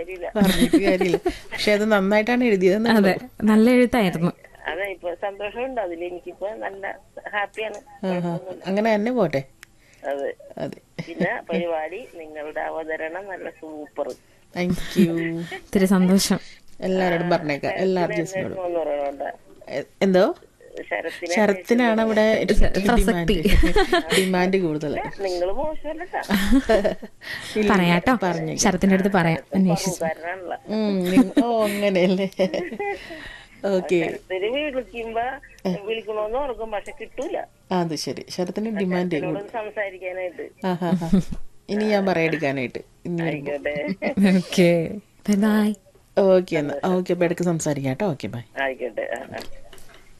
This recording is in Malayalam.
കാര്യമില്ല പറഞ്ഞിട്ട് കാര്യമില്ല പക്ഷെ അത് നന്നായിട്ടാണ് എഴുതിയത് അതെ നല്ല എഴുത്തായിരുന്നു അതെ ഇപ്പൊ സന്തോഷമുണ്ട് അതിൽ എനിക്കിപ്പോ നല്ല ഹാപ്പിയാണ് അങ്ങനെ തന്നെ പോട്ടെ അതെ അതെ പിന്നെ പരിപാടി നിങ്ങളുടെ അവതരണം നല്ല സൂപ്പർ താങ്ക് യു ഇത്തിരി സന്തോഷം എല്ലാവരോടും പറഞ്ഞേക്കാം എല്ലാ അർജൻസിനോടും എന്ന് പറയണോണ്ട എ- എന്തോ ശരത്തിന് ശരത്തിനാണ് അവിടെ ഡിമാൻഡ് ഡിമാൻഡ് കൂടുതൽ നിങ്ങൾ മോശമല്ലട്ടാ പറയാട്ടോ പറഞ്ഞു ശരത്തിന്റെ അടുത്ത് പറയാം അന്വേഷിച്ചു കാരനാണല്ലോ ഉം, നി- ഓ അങ്ങനെയല്ലേ ഓക്കെ ശരത്തിന് വിളിക്കുമ്പോ വിളിക്കണോന്ന് ഓർക്കും പക്ഷെ കിട്ടൂല അത് ശരി ശരത്തിന് ഡിമാൻഡ് എന്നോട് സംസാരിക്കാനായിട്ട് ഇനി ഞാൻ പറയാടിക്കാനായിട്ട് ഇനി വരുമ്പോ ആയിക്കോട്ടെ ഓക്കെ ബൈ ഓക്കെ എന്നാ ഓക്കെ അപ്പൊ ഇടയ്ക്ക് സംസാരിക്കാം കേട്ടോ ഓക്കെ ബൈ ആയിക്കോട്ടെ ആ, ആ.